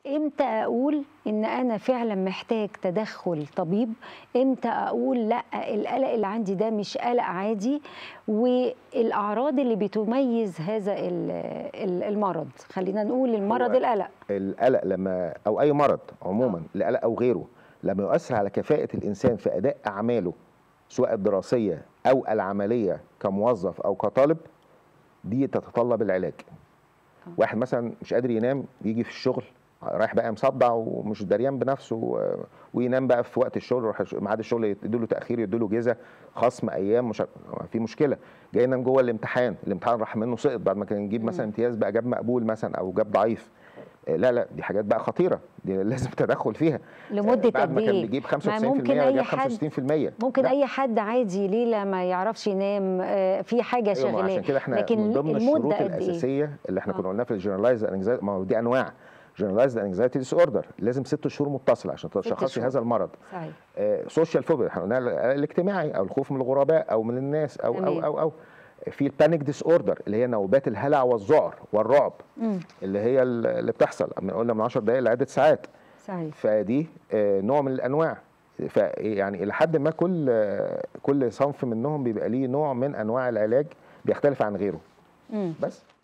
امتى اقول ان انا فعلا محتاج تدخل طبيب امتى اقول لا القلق اللي عندي ده مش قلق عادي والاعراض اللي بتميز هذا ال- ال- المرض خلينا نقول المرض هو القلق القلق لما او اي مرض عموما القلق او غيره لما يؤثر على كفاءه الانسان في اداء اعماله سواء الدراسيه او العمليه كموظف او كطالب دي تتطلب العلاج واحد مثلا مش قادر ينام يجي في الشغل رايح بقى مصدع ومش دريان بنفسه و- وينام بقى في وقت الشغل يروح الش- ميعاد الشغل يديله تاخير يديله جزء خصم ايام مش عارف- في مشكله جاي ينام جوه الامتحان الامتحان راح منه سقط بعد ما كان يجيب مثلا امتياز بقى جاب مقبول مثلا او جاب ضعيف آه، لا لا دي حاجات بقى خطيره دي لازم تدخل فيها لمده بعد قد ما كان ايه بيجيب ما 95% ممكن جاب اي حد 65% ممكن لا. اي حد عادي ليله ما يعرفش ينام آه، في حاجه ايوه ما شغلاه عشان كده احنا لكن من ضمن المده الشروط قد ايه الاساسيه اللي احنا آه. كنا قلناها في الجنرالايز انكزايتي ما هو دي انواع جنرالايز انكزايتي ديس اوردر لازم ست شهور متصله عشان تشخصي شهور. هذا المرض صحيح سوشيال فوبيا احنا قلنا القلق الاجتماعي او الخوف من الغرباء او من الناس او تمام. او او او في البانيك ديس اوردر اللي هي نوبات الهلع والذعر والرعب مم. اللي هي اللي بتحصل من قلنا من 10 دقائق لعده ساعات صحيح فدي آه، نوع من الانواع فيعني الى حد ما كل آه، كل صنف منهم بيبقى ليه نوع من انواع العلاج بيختلف عن غيره مم. بس